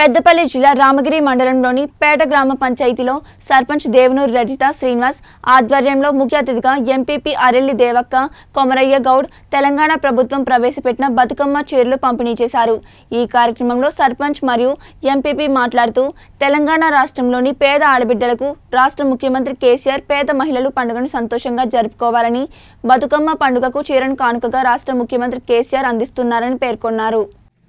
పెద్దపల్లి జిల్లా రామగిరి మండలంలోని పేట గ్రామ పంచాయతీలో సర్పంచ్ దేవనూరు రజిత శ్రీనివాస్ ఆధ్వర్యంలో ముఖ్య అతిథిగా ఎంపీపీ అరెల్లి దేవక్క కొమరయ్య గౌడ్ తెలంగాణ ప్రభుత్వం ప్రవేశపెట్టిన బతుకమ్మ చీరలు పంపిణీ చేశారు ఈ కార్యక్రమంలో సర్పంచ్ మరియు ఎంపీపీ మాట్లాడుతూ తెలంగాణ రాష్ట్రంలోని పేద ఆడబిడ్డలకు రాష్ట్ర ముఖ్యమంత్రి కేసీఆర్ పేద మహిళలు పండుగను సంతోషంగా జరుపుకోవాలని బతుకమ్మ పండుగకు చీరను కానుకగా రాష్ట్ర ముఖ్యమంత్రి కేసీఆర్ అందిస్తున్నారని పేర్కొన్నారు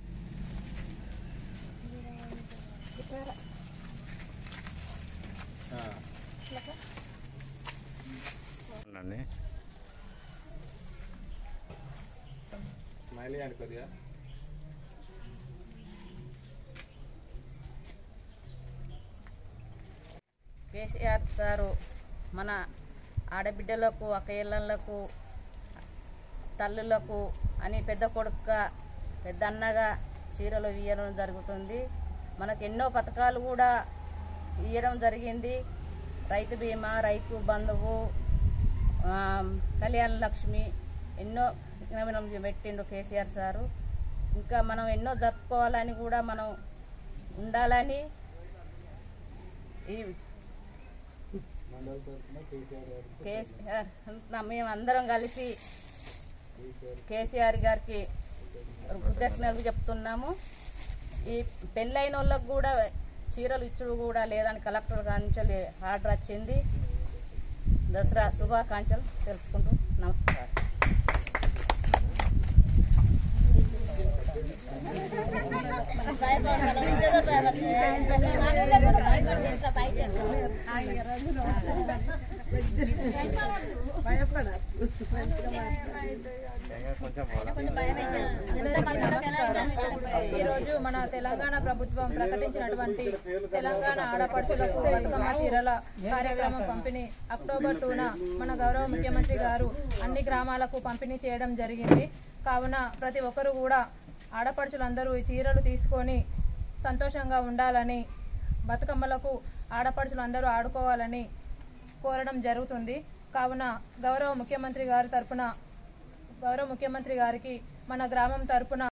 ఉండండి స్మైల్ ఇవ్వండి కొద్దిగా కేసీఆర్ సారు మన ఆడబిడ్డలకు అక్కయ్యలకు తల్లులకు అని పెద్ద కొడుకుగా పెద్ద అన్నగా చీరలు ఇవ్వడం జరుగుతుంది మనకు ఎన్నో పథకాలు కూడా ఇవ్వడం జరిగింది రైతు బీమా రైతు బంధువు ఆ, కళ్యాణ లక్ష్మి ఎన్నో మనం పెట్టిండు కేసీఆర్ సారు ఇంకా మనం ఎన్నో జరుపుకోవాలని కూడా మనం ఉండాలని ఈ కేసీఆర్ అంతా మేము అందరం కలిసి కేసీఆర్ గారికి కృతజ్ఞతలు చెప్తున్నాము ఈ పెళ్ళైన వాళ్ళకు కూడా చీరలు ఇచ్చుడు కూడా లేదని కలెక్టర్ కాంచెలు ఆర్డర్ వచ్చింది దసరా శుభాకాంక్షలు తెలుపుకుంటూ నమస్కారం కొంచెం పోలా ఈరోజు మన తెలంగాణ ప్రభుత్వం ప్రకటించినటువంటి తెలంగాణ ఆడపడుచులకు బతుకమ్మ చీరల కార్యక్రమం పంపిణీ అక్టోబర్ టూన మన గౌరవ ముఖ్యమంత్రి గారు అన్ని గ్రామాలకు పంపిణీ చేయడం జరిగింది కావున ప్రతి ఒక్కరూ కూడా ఆడపడుచులందరూ ఈ చీరలు తీసుకొని సంతోషంగా ఉండాలని బతుకమ్మలకు ఆడపడుచులందరూ ఆడుకోవాలని కోరడం జరుగుతుంది కావున గౌరవ ముఖ్యమంత్రి గారి తరపున గౌరవ ముఖ్యమంత్రి గారికి మన గ్రామం తరపున